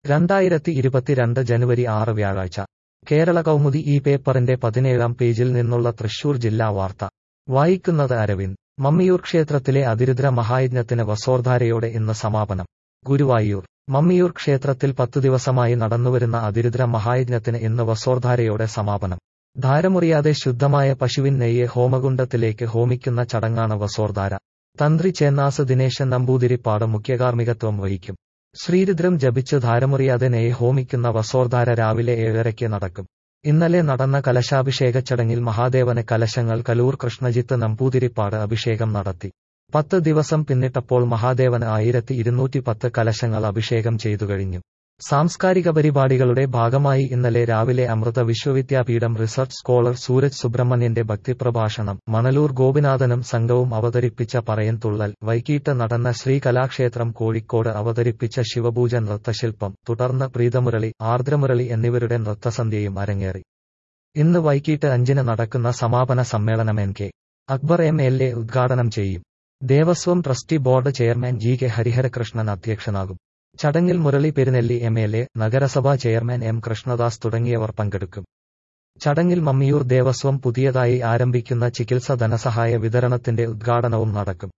രണ്ടായിരത്തി ഇരുപത്തിരണ്ട് ജനുവരി ആറ് വ്യാഴാഴ്ച കേരള കൗമുദി ഈ പേപ്പറിന്റെ പതിനേഴാം പേജിൽ നിന്നുള്ള തൃശൂർ ജില്ലാ വാർത്ത വായിക്കുന്നത് അരവിന്ദ് മമ്മിയൂർ ക്ഷേത്രത്തിലെ അതിരുദ്ര മഹായജ്ഞത്തിന് വസോർധാരയോടെ ഇന്ന് സമാപനം ഗുരുവായൂർ മമ്മിയൂർ ക്ഷേത്രത്തിൽ പത്തു ദിവസമായി നടന്നുവരുന്ന അതിരുദ്ര മഹായജ്ഞത്തിന് ഇന്ന് വസോർധാരയോടെ സമാപനം ധാരമുറിയാതെ ശുദ്ധമായ പശുവിൻ നെയ്യ് ഹോമകുണ്ടത്തിലേക്ക് ഹോമിക്കുന്ന ചടങ്ങാണ് വസോർധാര തന്ത്രി ചേന്നാസ് ദിനേശൻ നമ്പൂതിരിപ്പാട് മുഖ്യകാർമ്മികത്വം വഹിക്കും ശ്രീരുദ്രം ജപിച്ച് ധാരമുറിയാതെ നെയ്യ് ഹോമിക്കുന്ന വസോർധാര രാവിലെ ഏഴരയ്ക്ക് നടക്കും ഇന്നലെ നടന്ന കലശാഭിഷേക ചടങ്ങിൽ മഹാദേവന് കലശങ്ങൾ കലൂർ കൃഷ്ണജിത്ത് നമ്പൂതിരിപ്പാട് അഭിഷേകം നടത്തി പത്ത് ദിവസം പിന്നിട്ടപ്പോൾ മഹാദേവന് ആയിരത്തി ഇരുന്നൂറ്റി പത്ത് കലശങ്ങൾ അഭിഷേകം ചെയ്തു കഴിഞ്ഞു സാംസ്കാരിക പരിപാടികളുടെ ഭാഗമായി ഇന്നലെ രാവിലെ അമൃത വിശ്വവിദ്യാപീഠം റിസർച്ച് സ്കോളർ സൂരജ് സുബ്രഹ്മണ്യന്റെ ഭക്തിപ്രഭാഷണം മണലൂർ ഗോപിനാഥനും സംഘവും അവതരിപ്പിച്ച പറയൻതുള്ളൽ വൈകീട്ട് നടന്ന ശ്രീ കലാക്ഷേത്രം കോഴിക്കോട് അവതരിപ്പിച്ച ശിവപൂജ നൃത്തശില്പം തുടർന്ന് പ്രീതമുരളി ആർദ്രമുരളി എന്നിവരുടെ നൃത്തസന്ധ്യയും അരങ്ങേറി ഇന്ന് വൈകീട്ട് അഞ്ചിന് നടക്കുന്ന സമാപന സമ്മേളനം N K Akbar M L A ഉദ്ഘാടനം ചെയ്യും Devaswom trustee board chairman G K Hariharakrishnan അധ്യക്ഷനാകും ചടങ്ങിൽ Murali Perunelli M L A നഗരസഭാ ചെയർമാൻ എം കൃഷ്ണദാസ് തുടങ്ങിയവർ പങ്കെടുക്കും ചടങ്ങിൽ മമ്മിയൂർ ദേവസ്വം പുതിയതായി ആരംഭിക്കുന്ന ചികിത്സ ധനസഹായ വിതരണത്തിന്റെ ഉദ്ഘാടനവും നടക്കും